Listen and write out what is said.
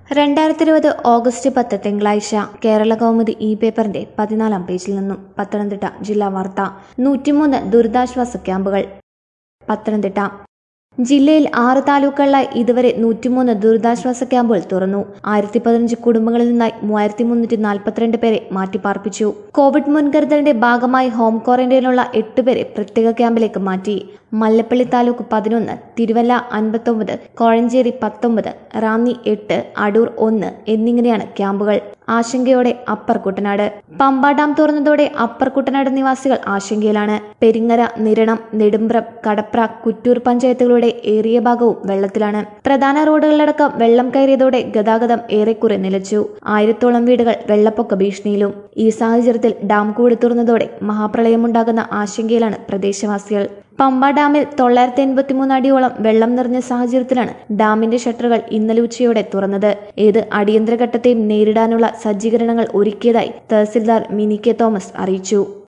രണ്ടായിരത്തി ഇരുപത് ഓഗസ്റ്റ് പത്ത് തിങ്കളാഴ്ച കേരള കൗമുദി ഇ പേപ്പറിന്റെ പതിനാലാം പേജിൽ നിന്നും പത്തനംതിട്ട ജില്ലാ വാർത്ത നൂറ്റിമൂന്ന് ദുരിതാശ്വാസ ക്യാമ്പുകൾ പത്തനംതിട്ട ജില്ലയിൽ ആറ് താലൂക്കുകളിലായി ഇതുവരെ നൂറ്റിമൂന്ന് ദുരിതാശ്വാസ ക്യാമ്പുകൾ തുറന്നു ആയിരത്തി പതിനഞ്ച് കുടുംബങ്ങളിൽ നിന്നായി മൂവായിരത്തി മുന്നൂറ്റി നാൽപ്പത്തിരണ്ട് പേരെ മാറ്റിപ്പാർപ്പിച്ചു കോവിഡ് മുൻകരുതലിന്റെ ഭാഗമായി ഹോം ക്വാറന്റൈനിലുള്ള എട്ട് പേരെ പ്രത്യേക ക്യാമ്പിലേക്ക് മാറ്റി മല്ലപ്പള്ളി താലൂക്ക് പതിനൊന്ന് തിരുവല്ല അൻപത്തൊമ്പത് കോഴഞ്ചേരി പത്തൊമ്പത് റാന്നി എട്ട് അടൂർ ഒന്ന് എന്നിങ്ങനെയാണ് ക്യാമ്പുകൾ ആശങ്കയോടെ അപ്പർ കുട്ടനാട് പമ്പ ഡാം തുറന്നതോടെ അപ്പർ കുട്ടനാട് നിവാസികൾ ആശങ്കയിലാണ് പെരിങ്ങര നിരണം നെടുമ്പ്രം കടപ്ര കുറ്റൂർ പഞ്ചായത്തുകളുടെ ഏറിയ ഭാഗവും വെള്ളത്തിലാണ് പ്രധാന റോഡുകളിലടക്കം വെള്ളം കയറിയതോടെ ഗതാഗതം ഏറെക്കുറെ നിലച്ചു ആയിരത്തോളം വീടുകൾ വെള്ളപ്പൊക്ക ഭീഷണിയിലും ഈ സാഹചര്യത്തിൽ ഡാം കൂടി തുറന്നതോടെ മഹാപ്രളയമുണ്ടാകുന്ന ആശങ്കയിലാണ് പ്രദേശവാസികൾ പമ്പ ഡാമിൽ തൊള്ളായിരത്തി എൺപത്തിമൂന്ന് അടിയോളം വെള്ളം നിറഞ്ഞ സാഹചര്യത്തിലാണ് ഡാമിന്റെ ഷട്ടറുകൾ ഇന്നലെ ഉച്ചയോടെ തുറന്നത് ഏത് അടിയന്തര ഘട്ടത്തെയും നേരിടാനുള്ള സജ്ജീകരണങ്ങൾ ഒരുക്കിയതായി തഹസിൽദാർ മിനി കെ തോമസ് അറിയിച്ചു